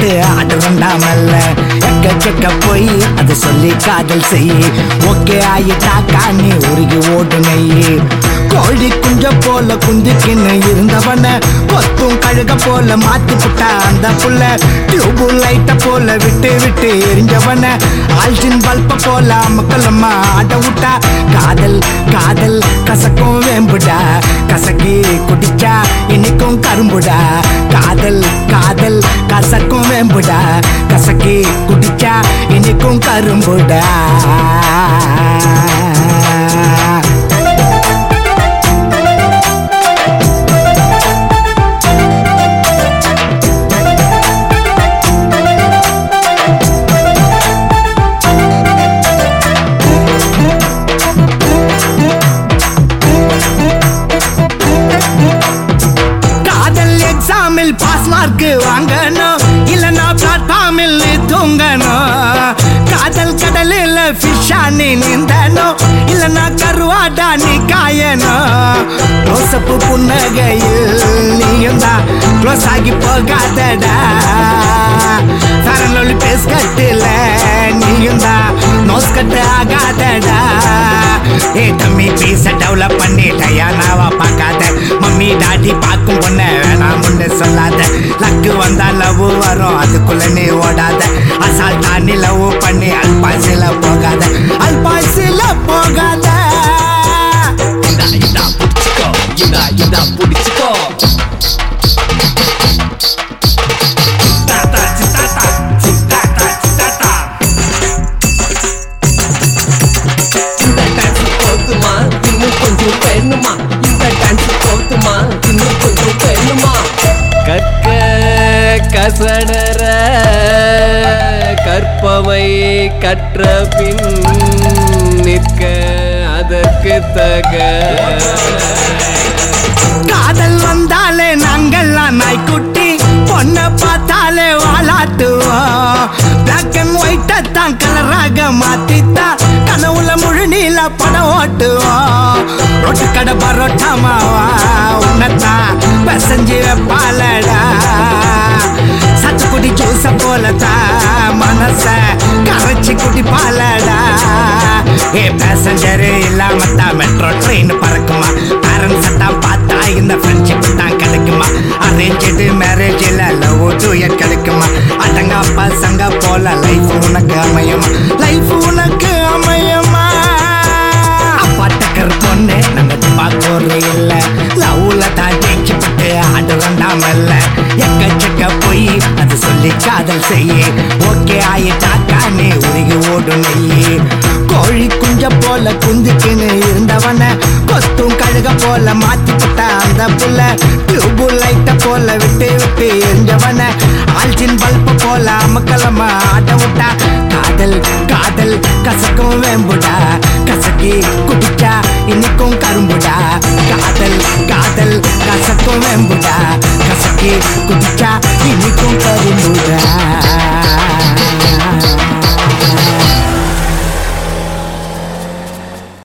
விட்டு ஆடுறண்டா மெல்ல எக்கச்சக்க போய் அதை சொல்லி காதல் செய் ஓகே ஆயிட்டாக்கா நீ உருகி ஓடு நெய் கோழி குஞ்ச போல குந்திக்கின்னு இருந்தவன கொத்தும் கழுக போல மாத்தி புட்டா அந்த புள்ள டியூபு லைட்ட போல விட்டு விட்டு எரிஞ்சவன ஆல்ஜின் பல்ப போல மக்களம்மா ஆட விட்டா காதல் காதல் கசக்கும் வேம்புடா கசக்கி குடிச்சா இனிக்கும் கரும்புடா காதல் காதல் கசக்கும் வேம்புடா கசக்கி குடிச்சா இனிக்கும் கரும்புடா காதல் எக்ஸாமில் பாஸ் மார்க் வாங்கணும் இல்லனா பிளாட்ஃபார்மில் நீ தூங்கணும் காதல் கடலில் ஃபிஷ்ஷா நீ நீந்தணும் இல்லனா கருவாடா நீ காயணும் ரோசப்பு புன்னகையில் நீயும் தான் க்ளோஸ் ஆகி போகாதடா சரலொலி பேஸ் கட்டில நீயும் தான் நோஸ் கட்டு ஆகாதடா ஏ தம்பி பீஸ டெவலப் பண்ணி டயானாவா பார்க்காத மம்மி டாடி பார்க்கும் பொண்ண வேணாம்னு சொல்லாத லக்கு வந்தா லவ் வரும் அதுக்குள்ள நீ ஓடாத அசால் தாண்டி லவ் பண்ணி அல்பாசில போகாத அல்பாசில போகாத இந்தா இந்தா புடிச்சுக்கோ இந்தா இந்தா புடிச்சுக்கோ தாத்தா சித்தாத்தா சித்தாத்தா சித்தாத்தா இந்த டான்ஸ் போதுமா இன்னும் கொஞ்சம் வேணுமா இந்த டான்ஸ் போதுமா இன்னும் கொஞ்சம் வேணுமா கற்க கசடர கற்பவை கற்ற பின் நிற்க அதற்கு தக காதல் வந்தாலே நாங்கெல்லாம் நாய்க்குட்டி பொண்ணை பார்த்தாலே வாலாட்டுவோம் பிளாக் அண்ட் ஒயிட்ட தான் கலராக மாத்தித்தான் கனவுல முழு நீல படம் ஓட்டுவோம் ரொட்டு கடை பரோட்டா மாவா உன்னத்தான் பசஞ்சு வைப்பாலடா சத்துக்குடி ஜூஸ போலதான் மனச கரைச்சி குடிப்பாலடா ஏ பேசஞ்சர் இல்லாம தான் மெட்ரோ ட்ரெயின் பறக்குமா பேரண்ட்ஸ் தான் பார்த்தா இந்த ஃப்ரெண்ட்ஷிப் தான் கிடைக்குமா அரேஞ்சு மேரேஜில் லவ் டூயட் கிடைக்குமா அடங்க பசங்க போல லைஃப் உனக்கு அமையுமா லைஃப் உனக்கு அமையுமா பட்டக்கர் பொண்ணு நம்ம பார்க்கறது இல்ல லவ்ல தான் ஜெயிச்சுப்பட்டு ஆடுறண்டாம இல்ல எக்கச்சக்க போய் அது சொல்லி காதல் செய்ய ஓகே ஆயிட்டாக்கா நீ உருகி ஓடும் நெய் கோழி குஞ்ச போல குந்திக்கின்னு இருந்தவன கொத்தும் கழுக போல மாத்தி புட்டா அந்த புள்ள டியூபு லைட்ட போல விட்டு விட்டு எரிஞ்சவன ஆல்ஜின் பல்ப போல அமக்கலமா ஆட்ட விட்டா காதல் காதல் கசக்கும் வேம்புடா கசக்கி குடிச்சா இனிக்கும் கரும்புடா காதல் காதல் கசக்கும் வேம்புடா கசக்கி குடிச்சா இனிக்கும் கரும்புடா